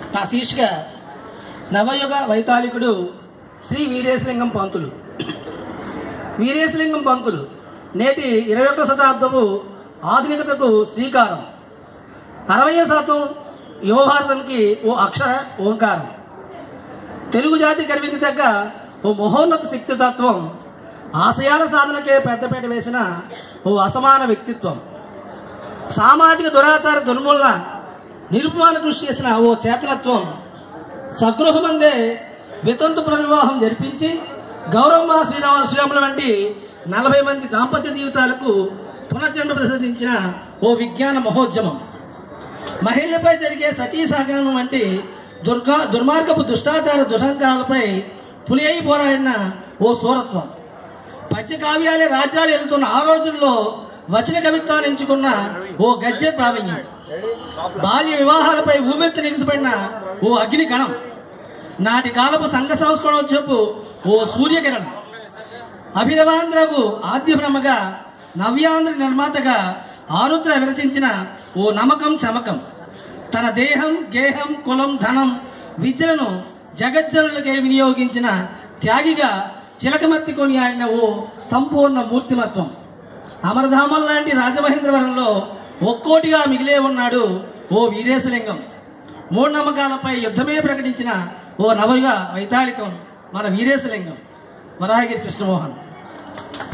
నా శీర్షిక నవయుగ వైతాళికుడు శ్రీ వీరేశలింగం పంతులు వీరేశలింగం పంతులు నేటి ఇరవై ఒకటో శతాబ్దపు ఆధునికతకు శ్రీకారం అరవై శాతం యువభారతానికి ఓ అక్షర ఓంకారం తెలుగు జాతి గర్వించదగ్గ ఓ మహోన్నత శక్తితత్వం ఆశయాల సాధనకే పెద్దపీట వేసిన ఓ అసమాన వ్యక్తిత్వం సామాజిక దురాచార దుర్మూలన నిరుపమాన దృష్టి చేసిన ఓ చేతనత్వం సగృహమందే వితంతు పునర్వివాహం జరిపించి గౌరవ శ్రీరామ శ్రీరాముల వంటి నలభై మంది దాంపత్య జీవితాలకు పునర్జన్మ ప్రసాదించిన ఓ విజ్ఞాన మహోద్యమం మహిళలపై జరిగే సతీ సహగమనం వంటి దుర్గా దుర్మార్గపు దుష్టాచార దురహంకారాలపై పులి అయి పోరాడిన ఓ సూరత్వం పద్య కావ్యాలే రాజ్యాలు వెళ్తున్న ఆ రోజుల్లో వచన కవిత్వాన్ని ఎంచుకున్న ఓ గద్య ప్రావీణ్యం బాల్య వివాహాలపై ఊమెత్తి నిలిచిపడిన ఓ అగ్ని గణం నాటి కాలపు సంఘ సంస్కరణోత్సవపు ఓ సూర్యకిరణం అభినవాంధ్రకు ఆద్య బ్రహ్మగా నవ్యాంధ్ర నిర్మాతగా ఆరుద్ర విరచించిన ఓ నమ్మకం చమకం తన దేహం గేహం కులం ధనం విద్యలను జగజ్జనులకే వినియోగించిన త్యాగిగా చిలకమత్తి కొని ఆడిన ఓ సంపూర్ణ మూర్తిమత్వం అమరధామం లాంటి రాజమహేంద్రవరంలో ఒక్కోటిగా మిగిలే ఉన్నాడు ఓ వీరేశలింగం మూఢనమ్మకాలపై యుద్ధమే ప్రకటించిన ఓ నవయుగ వైతాళికం మన వీరేశలింగం వరాహగిరి కృష్ణమోహన్